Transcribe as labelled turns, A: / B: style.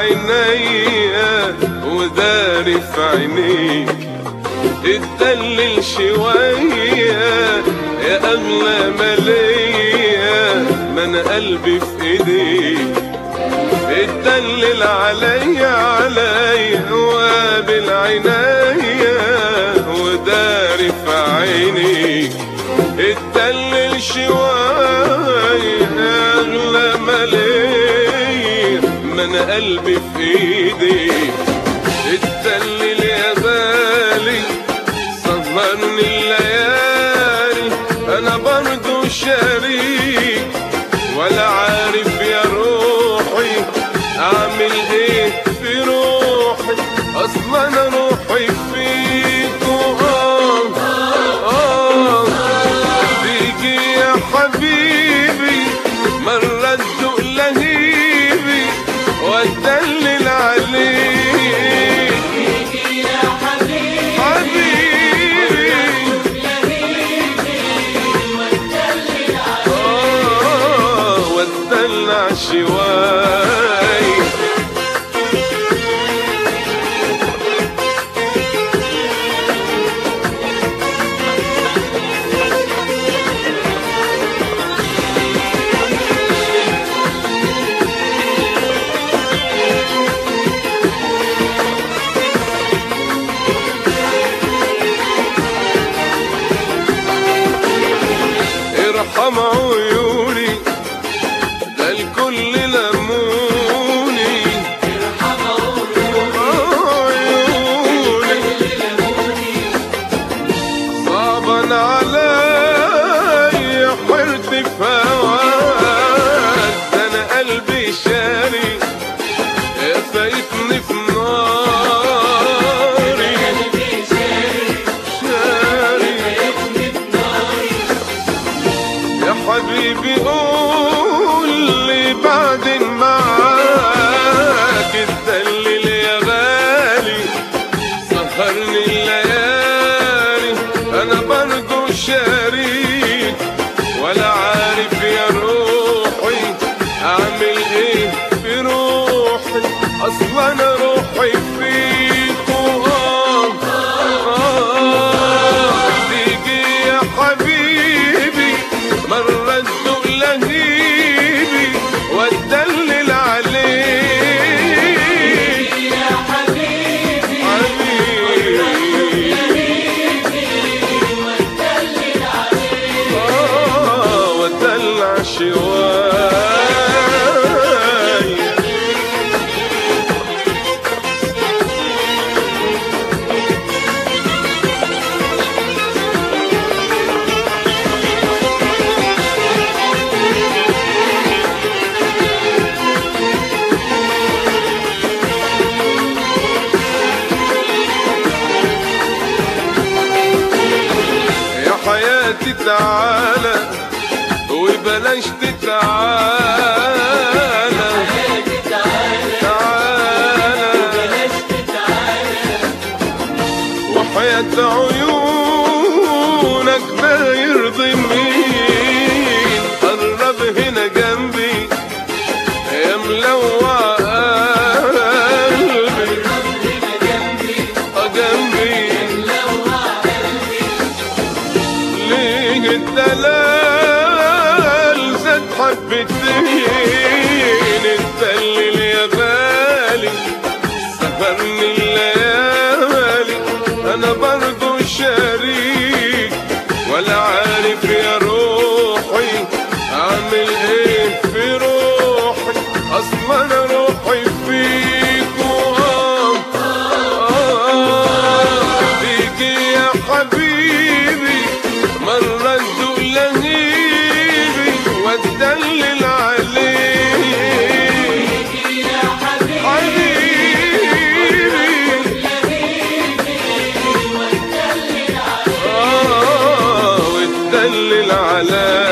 A: عينيا وداري في عينيك اتدلل شوية يا أغلى مالية ما أنا قلبي في إيديك اتدلل عليا عليا وقابل عينيا وداري في عينيك اتدلل شوية أغلى مالية ما أنا قلبي في إيديك اتدلل يا غالي سهرني الليالي أنا برضو شريك ولا عارف يا روحي أعمل إيه في روحي أصلا أنا روحي فيك وآه آه تيجي يا حبيبي مرة تدوق لهيبي واتدلل عليك حبيبي آه واتدلع شوي ارحم عيوني ده الكل لموني عيوني صعبا عليا حرت في هواك ده انا قلبي شاري فايتني في ناري شاري يا حبيبي قول لي بعدين معاك اتدلل يا غالي سهرني الليالي انا برضو شريك ولا عارف يا روحي اعمل ايه في روحي اصلا انا روحي فيك وآه آه تيجي يا حبيبي مرة تدوق لهيبي واتدلل عليك حبيبي آه واتدلع شوي يا حياتي تعالى وبلاش تتعالى تعالى وحياة عيونك ما يرضي مين قرب هنا جنبي يا ملوع قلبي آه جنبي ليه الدلال زاد حبتين اتدلل يا غالي سهرني الليالي انا برضو شريك ولا عارف يا روحي اعمل ايه في روحي اصلا انا روحي فيك وآه آه تيجي يا حبيبي مرة تدوق لهيبي واتدلل عليك حبيبي آه واتدلل عليك